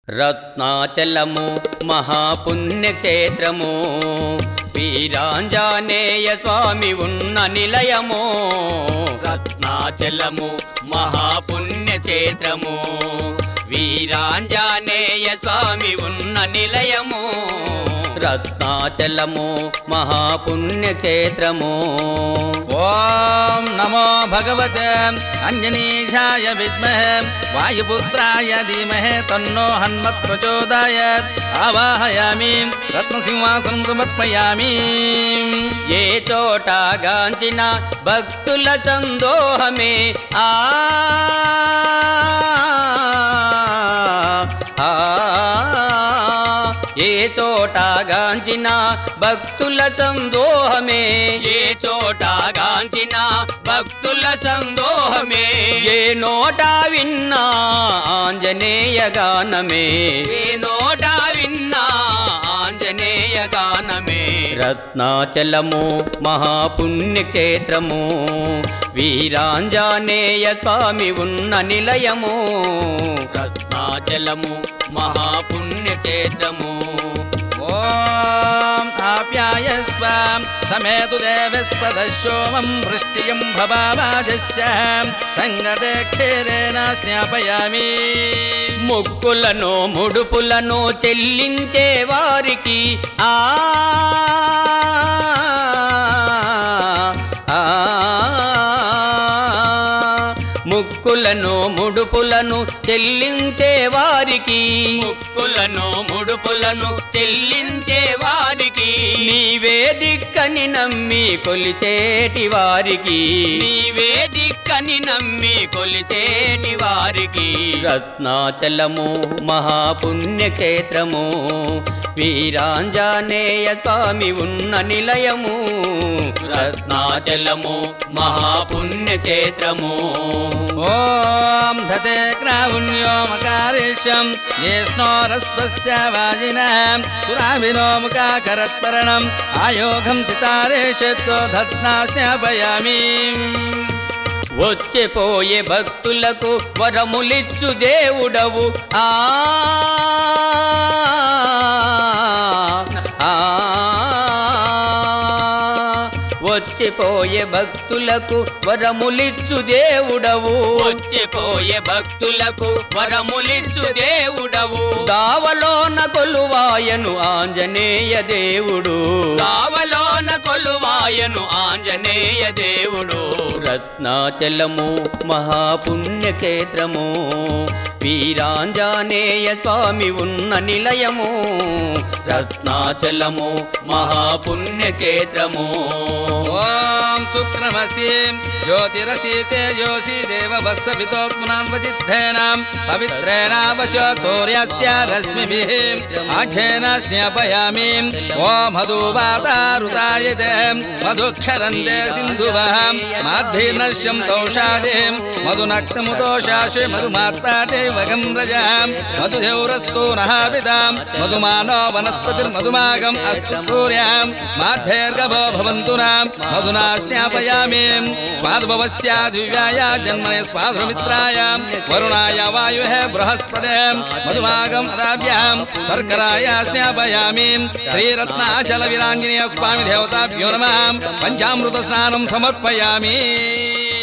రత్నాచలము మహాపుణ్యక్షేత్రము వీరాంజనేయ స్వామి ఉన్న నిలయము రత్నాచలము మహాపుణ్యక్షేత్రము వీరాంజనేయ స్వామి ఉన్న నిలయము రత్నాచలము మహాపుణ్యక్షేత్రము ఓం నమో భగవతే అంజనీషాయ విద్మహే వాయుపుత్రాయ ధీమహే తన్నో హన్మత్ ప్రచోదయాత్ ఆవాహయామి రత్నసింహాసనం సమర్పయామి ఏ చోట గాంచిన భక్తుల సందోహమే ఆ ఆ, ఏ చోట గాంచిన భక్తుల సందోహమే ఏ చోట గాంచిన భక్తుల సందోహమే ఏ నోట విన్నా ఆంజనేయ గానమే ఏ నోట విన్నా ఆంజనేయ గానమే రత్నాచలము మహాపుణ్యక్షేత్రము వీరాంజనేయ స్వామి ఉన్న నిలయము రత్నాచలము మహాపుణ్యక్షేత్రము ఓం ఆప్యాయస్వ సమేతు దేవస్పదశోమం వృష్టియం భవాజస్య సంగతే క్షీరేణ స్నాపయామి ముక్కులను ముడుపులను చెల్లించే వారికి ఆ ఆ, ముక్కులను ముడుపులను చెల్లించే వారికి ముక్కులను ముడుపులను చెల్లించే వారికి నీవే దిక్కని నమ్మి కొలిచేటి వారికి నీవే దిక్కని నమ్మి కొలిచేటి వారికి రత్నాచలము మహాపుణ్యక్షేత్రము వీరాంజనేయ స్వామి ఉన్న నిలయము రత్నాచలము మహాపుణ్యక్షేత్రము ఓం ధతే క్రావుణ్యోమకారేశం ఏష్ణోరస్వస్య వాజినాం సురావినోముఖాకరత్పరణం ఆయోగం సితారేషత్తో ధత్నా స్నాపయామి వచ్చిపోయే భక్తులకు వరములిచ్చు దేవుడవు ఆ ఆ, వచ్చిపోయే భక్తులకు వరములిచ్చు దేవుడవు వచ్చిపోయే భక్తులకు వరములిచ్చు దేవుడవు దావలోన కొలువాయను ఆంజనేయ దేవుడు దావలోన కొలువాయను ఆంజనేయ దేవుడు రత్నాచలము మహాపుణ్యక్షేత్రము వీరాంజనేయ స్వామి ఉన్న నిలయము రత్నాచలము మహాపుణ్యక్షేత్రము ఓం శుక్రమసి జ్యోతిరసి తేజోసి దేవవత్సవితోత్మనాన్వజిద్ధేనాం పవిత్రేణావశ సూర్యస్య రశ్మిభిः ఆఘ్యేన స్న్యాపయామి ఓ మధువాతారుతాయ మధుక్షరందే సింధువः మాధ్వీర్నశ్యం తౌషాదే మధునక్తముదోషాశే మధుమాత్పాటే వగం రజ మధుధౌరస్తు నహాపితాం మధుమానో వనస్పతిర్మధుమాగం అస్తు సూర్యాం మాధ్యైర్గభో భవంతు నాం మధునా స్నాపయామి స్వాద్భవస్యా దివ్యాయ జన్మనే స్వాధుమిత్రాయ వరుణాయ వాయుః బృహస్పతే మధుమాగం అదాభ్యాం శర్కరాయ స్నాపయామి శ్రీరత్నాచల విరాంజనేయ స్వామి దేవతాభ్యో నమః పంచామృత స్నానం సమర్పయామి